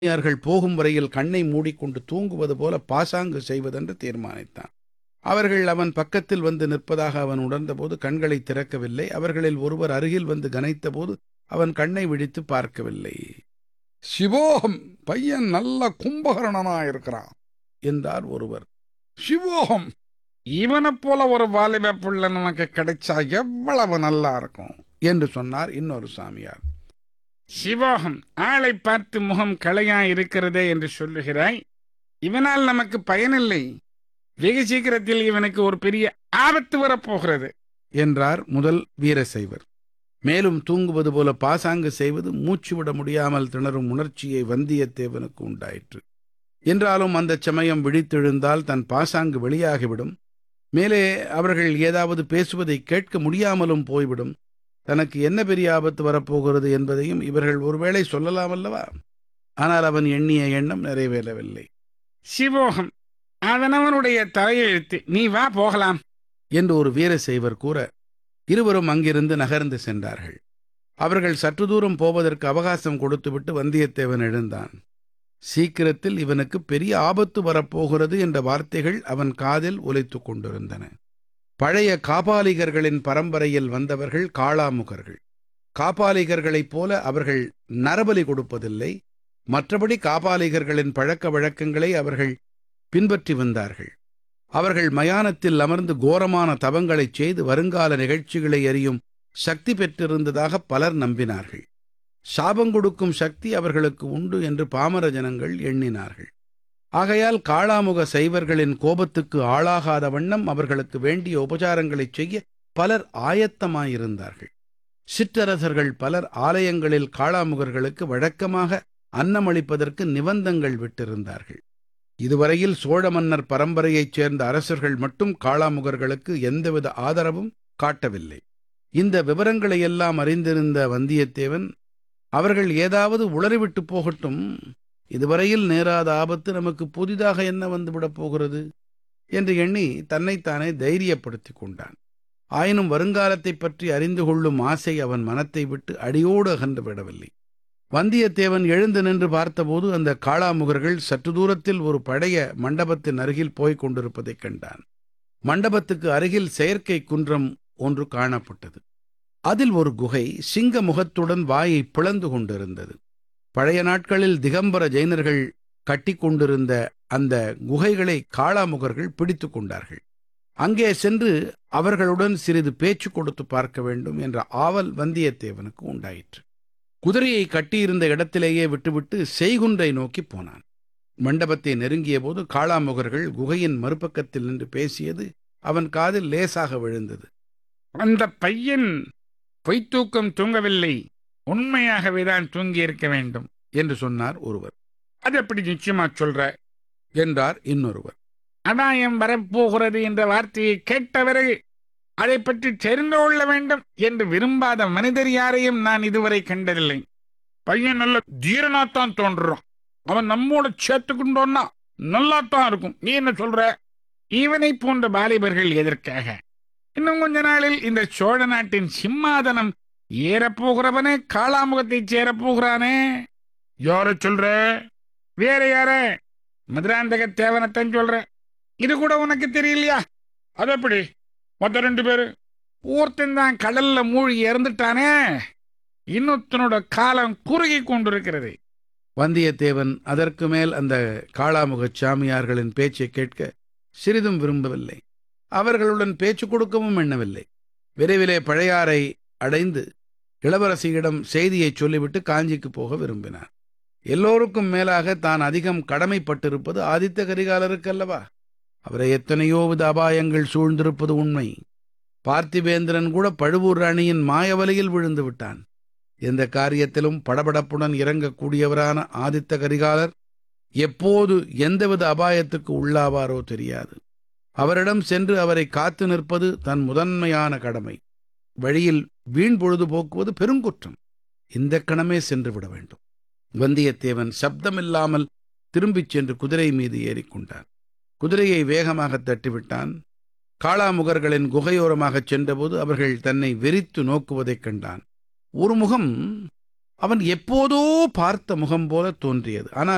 சாமியார்கள் போகும் வரையில் கண்ணை மூடிக்கொண்டு தூங்குவது போல பாசாங்கு செய்வதென்று தீர்மானித்தான் அவர்கள் அவன் பக்கத்தில் வந்து நிற்பதாக அவன் உணர்ந்தபோது கண்களை திறக்கவில்லை அவர்களில் ஒருவர் அருகில் வந்து கனைத்தபோது அவன் கண்ணை விழித்து பார்க்கவில்லை சிவோகம் பையன் நல்ல கும்பகரணனா இருக்கிறான் என்றார் ஒருவர் சிவோகம் இவனைப் போல ஒரு வாலிப புள்ள நமக்கு கிடைச்சா எவ்வளவு நல்லா இருக்கும் என்று சொன்னார் இன்னொரு சாமியார் சிவோகம் ஆளை பார்த்து முகம் களையா இருக்கிறதே என்று சொல்லுகிறாய் இவனால் நமக்கு பயனில்லை வெகு சீக்கிரத்தில் இவனுக்கு ஒரு பெரிய ஆபத்து வரப்போகிறது என்றார் முதல் வீரசைவர் மேலும் தூங்குவது போல பாசாங்கு செய்வது மூச்சு விட முடியாமல் திணறும் உணர்ச்சியை வந்தியத்தேவனுக்கு உண்டாயிற்று என்றாலும் அந்தச் சமயம் விழித்தெழுந்தால் தன் பாசாங்கு வெளியாகிவிடும் மேலே அவர்கள் ஏதாவது பேசுவதை கேட்க முடியாமலும் போய்விடும் தனக்கு என்ன பெரிய ஆபத்து வரப்போகிறது என்பதையும் இவர்கள் ஒருவேளை சொல்லலாம் அல்லவா ஆனால் அவன் எண்ணிய எண்ணம் நிறைவேறவில்லை சிவோகம் அவனவனுடைய தலையெழுத்து நீ வா போகலாம் என்று ஒரு வீரசைவர் கூற இருவரும் அங்கிருந்து நகர்ந்து சென்றார்கள் அவர்கள் சற்று தூரம் போவதற்கு அவகாசம் கொடுத்துவிட்டு வந்தியத்தேவன் எழுந்தான் சீக்கிரத்தில் இவனுக்கு பெரிய ஆபத்து வரப்போகிறது என்ற வார்த்தைகள் அவன் காதில் ஒலித்துக் கொண்டிருந்தன பழைய காபாலிகர்களின் பரம்பரையில் வந்தவர்கள் காளாமுகர்கள் காபாலிகர்களைப் போல அவர்கள் நரபலி கொடுப்பதில்லை மற்றபடி காபாலிகர்களின் பழக்க வழக்கங்களை அவர்கள் பின்பற்றி வந்தார்கள் அவர்கள் மயானத்தில் அமர்ந்து கோரமான தவங்களைச் செய்து வருங்கால நிகழ்ச்சிகளை அறியும் சக்தி பெற்றிருந்ததாக பலர் நம்பினார்கள் சாபங்கொடுக்கும் சக்தி அவர்களுக்கு உண்டு என்று பாமர ஜனங்கள் எண்ணினார்கள் ஆகையால் காளாமுக சைவர்களின் கோபத்துக்கு ஆளாகாத வண்ணம் அவர்களுக்கு வேண்டிய உபசாரங்களைச் செய்ய பலர் ஆயத்தமாயிருந்தார்கள் சிற்றரசர்கள் பலர் ஆலயங்களில் காளாமுகர்களுக்கு வழக்கமாக அன்னமளிப்பதற்கு நிபந்தங்கள் விட்டிருந்தார்கள் இதுவரையில் சோழ மன்னர் பரம்பரையைச் சேர்ந்த அரசர்கள் மட்டும் காளாமுகர்களுக்கு எந்தவித ஆதரவும் காட்டவில்லை இந்த விவரங்களையெல்லாம் அறிந்திருந்த வந்தியத்தேவன் அவர்கள் ஏதாவது உளறிவிட்டு போகட்டும் இதுவரையில் நேராத ஆபத்து நமக்கு புதிதாக என்ன வந்துவிடப் போகிறது என்று எண்ணி தன்னைத்தானே தைரியப்படுத்திக் கொண்டான் ஆயினும் வருங்காலத்தைப் பற்றி அறிந்து கொள்ளும் ஆசை அவன் மனத்தை விட்டு அடியோடு அகன்று விடவில்லை வந்தியத்தேவன் எழுந்து நின்று பார்த்தபோது அந்த காளாமுகர்கள் சற்று தூரத்தில் ஒரு பழைய மண்டபத்தின் அருகில் போய்க் கொண்டிருப்பதைக் கண்டான் மண்டபத்துக்கு அருகில் செயற்கை குன்றம் ஒன்று காணப்பட்டது அதில் ஒரு குகை சிங்க முகத்துடன் வாயை பிளந்து கொண்டிருந்தது பழைய நாட்களில் திகம்பர ஜெயினர்கள் கட்டி கொண்டிருந்த அந்த குகைகளை காளாமுகர்கள் பிடித்து கொண்டார்கள் அங்கே சென்று அவர்களுடன் சிறிது பேச்சு கொடுத்து பார்க்க வேண்டும் என்ற ஆவல் வந்தியத்தேவனுக்கு உண்டாயிற்று குதிரையை கட்டியிருந்த இடத்திலேயே விட்டுவிட்டு செய்குன்றை நோக்கி போனான் மண்டபத்தை நெருங்கிய போது காளாமுகர்கள் குகையின் மறுபக்கத்தில் நின்று பேசியது அவன் காதில் லேசாக விழுந்தது அந்த பையன் பொய்த்தூக்கம் தூங்கவில்லை உண்மையாகவே தான் தூங்கி இருக்க வேண்டும் என்று சொன்னார் ஒருவர் அது எப்படி நிச்சயமா சொல்ற என்றார் இன்னொருவர் அடாயம் வரப்போகிறது என்ற வார்த்தையை கேட்டவரை அதை பற்றி தெரிந்து கொள்ள வேண்டும் என்று விரும்பாத மனிதர் யாரையும் நான் இதுவரை கண்டதில்லை பையன் நல்ல தீரனாத்தான் தோன்றுறான் அவன் நம்மோட சேர்த்துக்கொண்டோன்னா நல்லாத்தான் இருக்கும் நீ என்ன சொல்ற இவனை போன்ற வாலிபர்கள் எதற்காக இன்னும் கொஞ்ச நாளில் இந்த சோழ நாட்டின் சிம்மாதனம் ஏறப்போகிறவனே காளாமுகத்தை சேரப்போகிறானே யார சொல்ற வேற யார மதுராந்தக தேவனத்தான் சொல்ற இது கூட உனக்கு தெரியலையா அது எப்படி மொத்த ரெண்டு பேரு ஒருத்தன் தான் கடல்ல மூழ்கி இறந்துட்டானே இன்னொருத்தனோட காலம் குறுகி கொண்டிருக்கிறது வந்தியத்தேவன் அதற்கு மேல் அந்த காளாமுகச் சாமியார்களின் பேச்சை கேட்க சிறிதும் விரும்பவில்லை அவர்களுடன் பேச்சு கொடுக்கவும் எண்ணவில்லை விரைவிலே பழையாறை அடைந்து இளவரசியிடம் செய்தியை சொல்லிவிட்டு காஞ்சிக்கு போக விரும்பினார் எல்லோருக்கும் மேலாக தான் அதிகம் கடமைப்பட்டிருப்பது ஆதித்த கரிகாலருக்கு அல்லவா அவரை எத்தனையோ வித அபாயங்கள் சூழ்ந்திருப்பது உண்மை பார்த்திவேந்திரன் கூட பழுவூர் ராணியின் மாயவலையில் விழுந்து விட்டான் எந்த காரியத்திலும் படபடப்புடன் இறங்கக்கூடியவரான ஆதித்த கரிகாலர் எப்போது எந்தவித அபாயத்துக்கு உள்ளாவாரோ தெரியாது அவரிடம் சென்று அவரை காத்து நிற்பது தன் முதன்மையான கடமை வழியில் வீண் பொழுது போக்குவது பெருங்குற்றம் இந்த கணமே சென்று விட வேண்டும் வந்தியத்தேவன் சப்தமில்லாமல் திரும்பிச் சென்று குதிரை மீது ஏறிக்கொண்டான் குதிரையை வேகமாக தட்டிவிட்டான் காளாமுகர்களின் குகையோரமாகச் சென்றபோது அவர்கள் தன்னை வெறித்து நோக்குவதைக் கண்டான் ஒரு முகம் அவன் எப்போதோ பார்த்த முகம் போல தோன்றியது ஆனால்